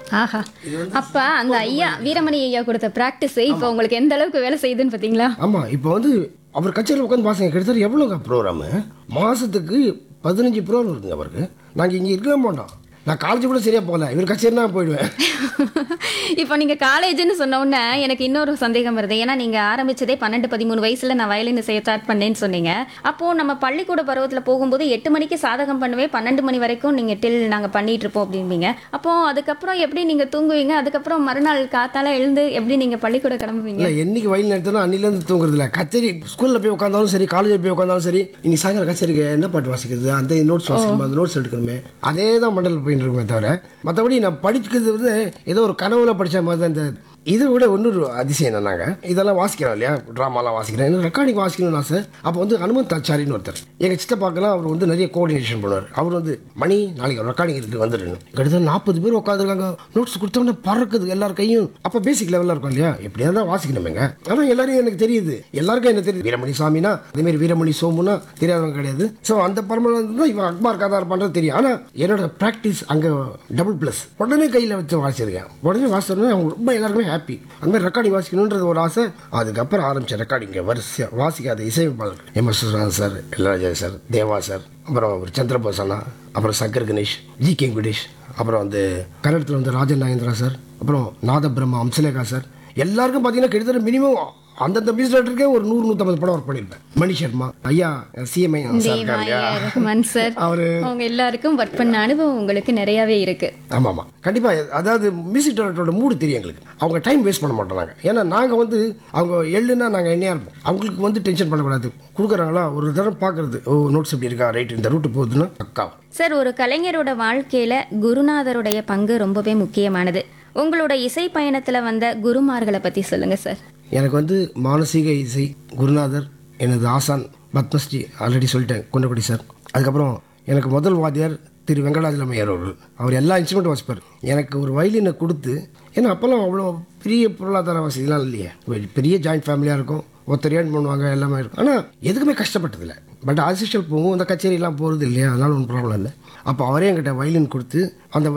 ஆஹா அப்ப அந்த ஐயா வீரமணி ஐயா கொடுத்த பிராக்டிஸ் இப்போ உங்களுக்கு எந்த அளவுக்கு வேலை செய்யுதுன்னு பாத்தீங்களா ஆமாம் இப்போ வந்து அவர் கச்சேரியில் உட்காந்து பாசங்க கிட்டத்தட்ட எவ்வளோங்க ப்ரோக்ராமு மாதத்துக்கு பதினஞ்சு ப்ரோக்ராம் இருக்குங்க அவருக்கு நாங்கள் இங்கே இருக்க மாட்டோம் நான் காலேஜ் கூட சரியாக போகல இவர் கச்சேரினா போயிடுவேன் இப்போ நீங்க காலேஜ்னு சொன்ன உடனே எனக்கு இன்னொரு சந்தேகம் வருது ஏன்னா நீங்க ஆரம்பிச்சதே பன்னெண்டு பதிமூணு வயசுல நான் வயலின் செய்ய ஸ்டார்ட் பண்ணேன்னு சொன்னீங்க அப்போ நம்ம பள்ளிக்கூட பருவத்துல போகும்போது எட்டு மணிக்கு சாதகம் பண்ணுவே பன்னெண்டு மணி வரைக்கும் நீங்க டில் நாங்க பண்ணிட்டு இருப்போம் அப்படின்பீங்க அப்போ அதுக்கப்புறம் எப்படி நீங்க தூங்குவீங்க அதுக்கப்புறம் மறுநாள் காத்தால எழுந்து எப்படி நீங்க பள்ளிக்கூட கிளம்புவீங்க இல்லை என்னைக்கு வயலில் எடுத்தோன்னா அன்னிலேருந்து தூங்குறது இல்லை கச்சேரி ஸ்கூலில் போய் உட்காந்தாலும் சரி காலேஜில் போய் உட்காந்தாலும் சரி இன்னைக்கு சாயங்காலம் கச்சேரிக்கு என்ன பாட்டு வாசிக்கிறது அந்த நோட்ஸ் வாசிக்கணும் அந்த நோட்ஸ் எடுக்கணுமே அதே தான் மண்டல் போயிட்டு இருக்குமே தவிர மற்றபடி நான் படிக்கிறது வந்து ஏதோ ஒரு கனவுல படித்த மாதிரி தான் இந்த இதை விட இன்னொரு அதிசயம் என்னன்னாங்க இதெல்லாம் வாசிக்கிறோம் இல்லையா ட்ராமாலாம் வாசிக்கிறேன் எனக்கு ரெக்கார்டிங் வாசிக்கணும்னு ஆசை அப்போ வந்து ஹனுமந்த் ஆச்சாரின்னு ஒருத்தர் எங்கள் சித்தப்பாக்கெல்லாம் அவர் வந்து நிறைய கோஆர்டினேஷன் பண்ணுவார் அவர் வந்து மணி நாளைக்கு ரெக்கார்டிங் இருக்கு வந்துடணும் கிட்டத்தட்ட நாற்பது பேர் உட்காந்துருக்காங்க நோட்ஸ் கொடுத்தோன்னே பறக்குது எல்லார் கையும் அப்போ பேசிக் லெவலில் இருக்கும் இல்லையா எப்படியா தான் வாசிக்கணுமேங்க ஆனால் எல்லாரையும் எனக்கு தெரியுது எல்லாருக்கும் என்ன தெரியுது வீரமணி சாமினா அதேமாரி வீரமணி சோமுனா தெரியாதவங்க கிடையாது ஸோ அந்த பரம்பரை தான் இவன் அக்பார் கதார் பண்ணுறது தெரியும் ஆனால் என்னோட ப்ராக்டிஸ் அங்கே டபுள் ப்ளஸ் உடனே கையில் வச்சு வாசிச்சிருக்கேன் உடனே வாசிச்சோன்னே அவங்க ரொம்ப எல்லாருமே ஹாப்பி அந்த மாதிரி ரெக்கார்டிங் வாசிக்கணுன்றது ஒரு ஆசை அதுக்கப்புறம் ஆரம்பிச்ச ரெக்கார்டிங்க வரிசையாக வாசிக்காத இசையமைப்பாளர் எம் எஸ் சுஸ்ரான் sir Ilaiyaraaja sir Deva sir அப்புறம் அவர் சந்திரபோஸ் அண்ணா அப்புறம் சங்கர் கணேஷ் ஜி கே வெங்கடேஷ் அப்புறம் வந்து கன்னடத்தில் வந்து ராஜன் நாகேந்திரா சார் அப்புறம் நாத பிரம்மா அம்சலேகா சார் எல்லாருக்கும் பார்த்தீங்கன்னா கிட்டத்தட்ட மினிமம் அந்தந்த மியூசிக் ஒரு நூறு நூற்றம்பது படம் ஒர்க் பண்ணியிருப்பேன் மணி சர்மா ஐயா சிஎம்ஐ சார் இருக்காங்க தேவா இல்லையா ரஹ்மான் சார் அவரு அவங்க எல்லாருக்கும் ஒர்க் பண்ண அனுபவம் உங்களுக்கு நிறையவே இருக்கு ஆமாம் ஆமாம் கண்டிப்பாக அதாவது மியூசிக் டைரக்டரோட மூடு தெரியும் எங்களுக்கு அவங்க டைம் வேஸ்ட் பண்ண மாட்டோம் ஏன்னா நாங்கள் வந்து அவங்க எள்ளுன்னா நாங்கள் எண்ணெயாக இருப்போம் அவங்களுக்கு வந்து டென்ஷன் பண்ணக்கூடாது கொடுக்குறாங்களா ஒரு தடவை பார்க்குறது ஓ நோட்ஸ் இப்படி இருக்கா ரைட் இந்த ரூட்டு போகுதுன்னா பக்கா சார் ஒரு கலைஞரோட வாழ்க்கையில குருநாதருடைய பங்கு ரொம்பவே முக்கியமானது உங்களோட இசை பயணத்துல வந்த குருமார்களை பத்தி சொல்லுங்க சார் எனக்கு வந்து மானசீக இசை குருநாதர் எனது ஆசான் பத்மஸ்ரீ ஆல்ரெடி சொல்லிட்டேன் குண்டக்குடி சார் அதுக்கப்புறம் எனக்கு முதல் வாத்தியார் திரு வெங்கடாஜலமையார் அவர்கள் அவர் எல்லா இன்ஸ்ட்ருமெண்ட்டும் வாசிப்பார் எனக்கு ஒரு வயலினை கொடுத்து ஏன்னா அப்போல்லாம் அவ்வளோ பெரிய பொருளாதார வசதிலாம் இல்லையே ஒரு பெரிய ஜாயிண்ட் ஃபேமிலியாக இருக்கும் ஒருத்தர் ஏர்ன் பண்ணுவாங்க எல்லாமே இருக்கும் ஆனால் எதுக்குமே கஷ்டப்பட்டதில்லை பட் ஆசிஷியல் போகும் அந்த கச்சேரிலாம் போகிறது இல்லையா அதனால ஒன்றும் ப்ராப்ளம் இல்லை அப்போ அவரே என்கிட்ட வயலின் கொடுத்து அந்த